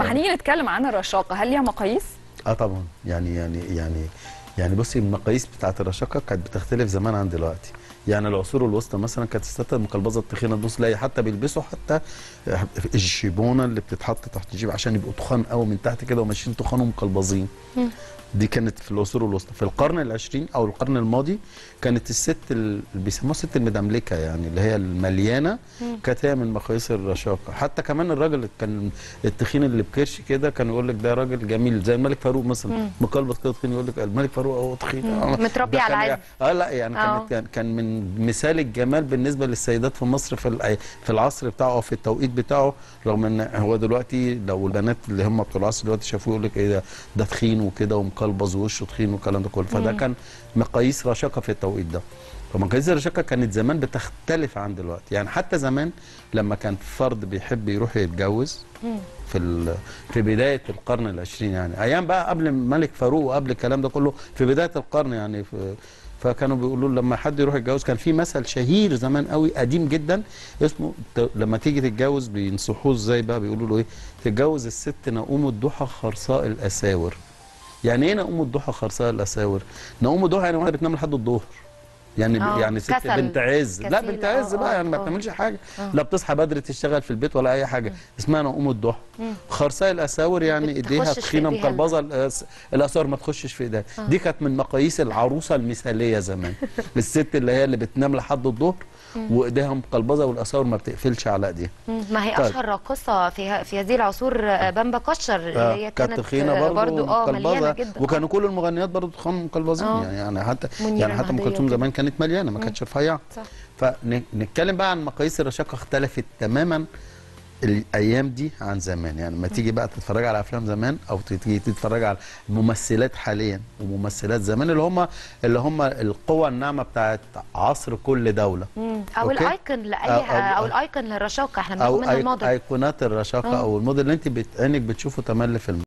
لما هنيجي نتكلم عن الرشاقه هل ليها مقاييس؟ اه طبعا يعني يعني يعني يعني بصي المقاييس بتاعت الرشاقه كانت بتختلف زمان عن دلوقتي يعني العصور الوسطى مثلا كانت الستات المقلبظه التخينه تبص تلاقي حتى بيلبسوا حتى الشيبونه اللي بتتحط تحت الجيب عشان يبقوا تخان قوي من تحت كده وماشيين تخان ومقلبظين دي كانت في العصور الوسطى في القرن العشرين او القرن الماضي كانت الست اللي بيسموها الست المدملكه يعني اللي هي المليانه كانت هي من مقاييس الرشاقه حتى كمان الراجل اللي كان التخين اللي بكرش كده كان يقول لك ده راجل جميل زي الملك فاروق مثلا مقلبظ كده تخين يقول لك الملك فاروق هو تخين آه، متربي ده على كان- العز. اه لا يعني آه. كانت كان كان من مثال الجمال بالنسبه للسيدات في مصر في الأي- في العصر بتاعه او في التوقيت بتاعه رغم ان هو دلوقتي لو البنات اللي هم بتوع العصر دلوقتي شافوه يقول لك ايه ده ده تخين وكده ومقلبظ ووشه تخين والكلام ده كله فده كان مقاييس رشاقه في التوقيت ده فمقاييس الرشاقه كانت زمان بتختلف عن دلوقتي يعني حتى زمان لما كان فرد بيحب يروح يتجوز في ال... في بدايه القرن العشرين يعني ايام بقى قبل الملك فاروق وقبل الكلام ده كله في بدايه القرن يعني في فكانوا بيقولوا لما حد يروح يتجوز كان في مثل شهير زمان قوي قديم جدا اسمه ت- لما تيجي تتجوز بينصحوه ازاي بقى بيقولوا له ايه تتجوز الست نقوم الضحى خرصاء الاساور يعني ايه نقوم الضحى خرصاء الاساور نقوم الضحى يعني واحده بتنام لحد الظهر يعني آه، يعني ست كسل، بنت عز لا كسيلة، بنت عز آه، بقى آه، يعني ما آه. بتعملش حاجه لا بتصحى بدري تشتغل في البيت ولا اي حاجه اسمها نقوم الضحى خرصاء الاساور يعني ايديها بتخشش في تخينه إيديها مقلبظه الأس- الاساور ما تخشش في ايديها دي كانت من مقاييس العروسه المثاليه زمان الست اللي هي اللي بتنام لحد الظهر وايديها مقلبظه والاساور ما بتقفلش على ايديها مم. ما هي طيب. اشهر راقصه في ه- في هذه العصور آه، بامبا كشر اللي هي آه، كانت كانت تخينه آه، برضه برضو اه مليانه مقلبظه جدا وكانوا كل المغنيات برضه تخان مقلبظين آه. يعني يعني حتى منيرة يعني حتى ام المهدية كلثوم وكده. زمان كانت مليانه ما كانتش رفيعه صح. فنتكلم بقى عن مقاييس الرشاقه اختلفت تماما الايام دي عن زمان يعني لما تيجي بقى تتفرج على افلام زمان او تيجي تتفرج على ممثلات حاليا وممثلات زمان اللي هم اللي هم القوى الناعمه بتاعت عصر كل دوله مم. او أوكي. الايكون لاي أو- أو- او الايكون للرشاقه احنا بناخد او منها أي- الموديل ايقونات الرشاقه آه. او الموديل اللي انت بت- عينك بتشوفه تملي في الم...